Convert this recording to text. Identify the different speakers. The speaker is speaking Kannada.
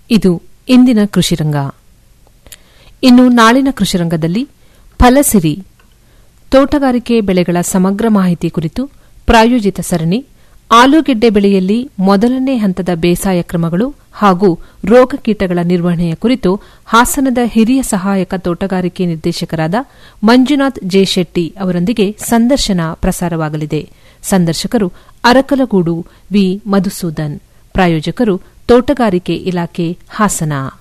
Speaker 1: ಇದು ಇಂದಿನ ಕೃಷಿರಂಗ ಇನ್ನು ನಾಳಿನ ಕೃಷಿರಂಗದಲ್ಲಿ ಫಲಸಿರಿ ತೋಟಗಾರಿಕೆ ಬೆಳೆಗಳ ಸಮಗ್ರ ಮಾಹಿತಿ ಕುರಿತು ಪ್ರಾಯೋಜಿತ ಸರಣಿ ಆಲೂಗೆಡ್ಡೆ ಬೆಳೆಯಲ್ಲಿ ಮೊದಲನೇ ಹಂತದ ಬೇಸಾಯ ಕ್ರಮಗಳು ಹಾಗೂ ರೋಗ ಕೀಟಗಳ ನಿರ್ವಹಣೆಯ ಕುರಿತು ಹಾಸನದ ಹಿರಿಯ ಸಹಾಯಕ ತೋಟಗಾರಿಕೆ ನಿರ್ದೇಶಕರಾದ ಮಂಜುನಾಥ್ ಜೆ ಶೆಟ್ಟಿ ಅವರೊಂದಿಗೆ ಸಂದರ್ಶನ ಪ್ರಸಾರವಾಗಲಿದೆ ಸಂದರ್ಶಕರು ಅರಕಲಗೂಡು ವಿ ಮಧುಸೂದನ್ ಪ್ರಾಯೋಜಕರು ತೋಟಗಾರಿಕೆ ಇಲಾಖೆ ಹಾಸನ